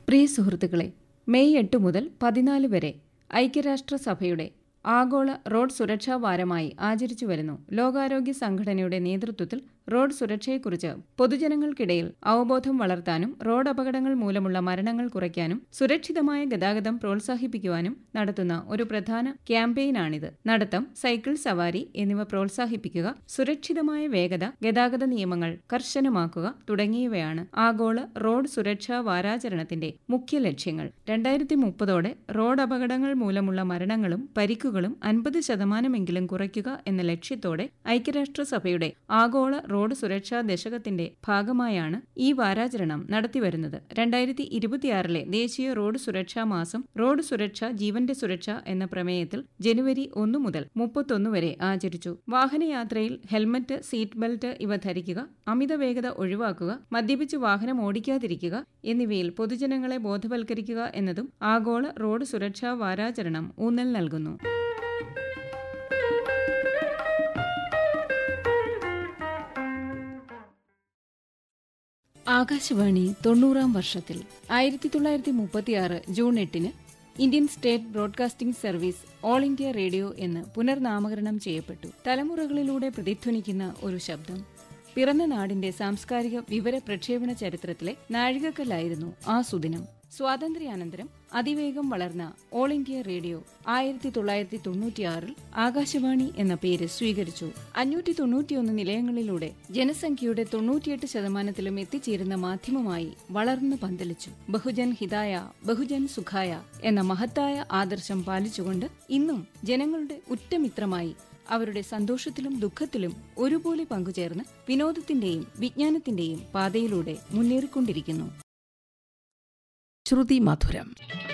പ്രിയ സുഹൃത്തുക്കളെ മെയ് എട്ട് മുതൽ പതിനാല് വരെ ഐക്യരാഷ്ട്രസഭയുടെ ആഗോള റോഡ് സുരക്ഷാ വാരമായി ആചരിച്ചു വരുന്നു ലോകാരോഗ്യ സംഘടനയുടെ നേതൃത്വത്തിൽ റോഡ് സുരക്ഷയെക്കുറിച്ച് പൊതുജനങ്ങൾക്കിടയിൽ അവബോധം വളർത്താനും റോഡ് അപകടങ്ങൾ മൂലമുള്ള മരണങ്ങൾ കുറയ്ക്കാനും സുരക്ഷിതമായ ഗതാഗതം പ്രോത്സാഹിപ്പിക്കുവാനും നടത്തുന്ന ഒരു പ്രധാന ക്യാമ്പയിനാണിത് നടത്തം സൈക്കിൾ സവാരി എന്നിവ പ്രോത്സാഹിപ്പിക്കുക സുരക്ഷിതമായ വേഗത ഗതാഗത നിയമങ്ങൾ കർശനമാക്കുക തുടങ്ങിയവയാണ് ആഗോള റോഡ് സുരക്ഷാ വാരാചരണത്തിന്റെ മുഖ്യ ലക്ഷ്യങ്ങൾ രണ്ടായിരത്തി മുപ്പതോടെ റോഡ് അപകടങ്ങൾ മൂലമുള്ള മരണങ്ങളും പരിക്കുകളും അൻപത് ശതമാനമെങ്കിലും കുറയ്ക്കുക എന്ന ലക്ഷ്യത്തോടെ ഐക്യരാഷ്ട്രസഭയുടെ ആഗോള റോഡ് സുരക്ഷാ ദശകത്തിന്റെ ഭാഗമായാണ് ഈ വാരാചരണം നടത്തിവരുന്നത് രണ്ടായിരത്തി ഇരുപത്തിയാറിലെ ദേശീയ റോഡ് സുരക്ഷാ മാസം റോഡ് സുരക്ഷ ജീവന്റെ സുരക്ഷ എന്ന പ്രമേയത്തിൽ ജനുവരി ഒന്നു മുതൽ മുപ്പത്തൊന്ന് വരെ ആചരിച്ചു വാഹനയാത്രയിൽ ഹെൽമറ്റ് സീറ്റ് ബെൽറ്റ് ഇവ ധരിക്കുക അമിത വേഗത ഒഴിവാക്കുക മദ്യപിച്ച് വാഹനം ഓടിക്കാതിരിക്കുക എന്നിവയിൽ പൊതുജനങ്ങളെ ബോധവൽക്കരിക്കുക എന്നതും ആഗോള റോഡ് സുരക്ഷാ വാരാചരണം ഊന്നൽ നൽകുന്നു ആകാശവാണി തൊണ്ണൂറാം വർഷത്തിൽ ആയിരത്തി തൊള്ളായിരത്തി മുപ്പത്തിയാറ് ജൂൺ എട്ടിന് Indian state broadcasting service all India radio എന്ന് പുനർനാമകരണം ചെയ്യപ്പെട്ടു തലമുറകളിലൂടെ പ്രതിധ്വനിക്കുന്ന ഒരു ശബ്ദം പിറന്ന നാടിന്റെ സാംസ്കാരിക വിവര പ്രക്ഷേപണ ചരിത്രത്തിലെ നാഴികക്കല്ലായിരുന്നു ആ സുദിനം സ്വാതന്ത്ര്യാനന്തരം അതിവേഗം വളർന്ന ഓൾ ഇന്ത്യ റേഡിയോ ആയിരത്തി തൊള്ളായിരത്തി തൊണ്ണൂറ്റിയാറിൽ ആകാശവാണി എന്ന പേര് സ്വീകരിച്ചു അഞ്ഞൂറ്റി തൊണ്ണൂറ്റിയൊന്ന് നിലയങ്ങളിലൂടെ ജനസംഖ്യയുടെ തൊണ്ണൂറ്റിയെട്ട് ശതമാനത്തിലും എത്തിച്ചേരുന്ന മാധ്യമമായി വളർന്നു പന്തലിച്ചു ബഹുജൻ ഹിതായ ബഹുജൻ സുഖായ എന്ന മഹത്തായ ആദർശം പാലിച്ചുകൊണ്ട് ഇന്നും ജനങ്ങളുടെ ഉറ്റമിത്രമായി അവരുടെ സന്തോഷത്തിലും ദുഃഖത്തിലും ഒരുപോലെ പങ്കുചേർന്ന് വിനോദത്തിന്റെയും വിജ്ഞാനത്തിന്റെയും പാതയിലൂടെ മുന്നേറിക്കൊണ്ടിരിക്കുന്നു ശ്രുതി മധുരം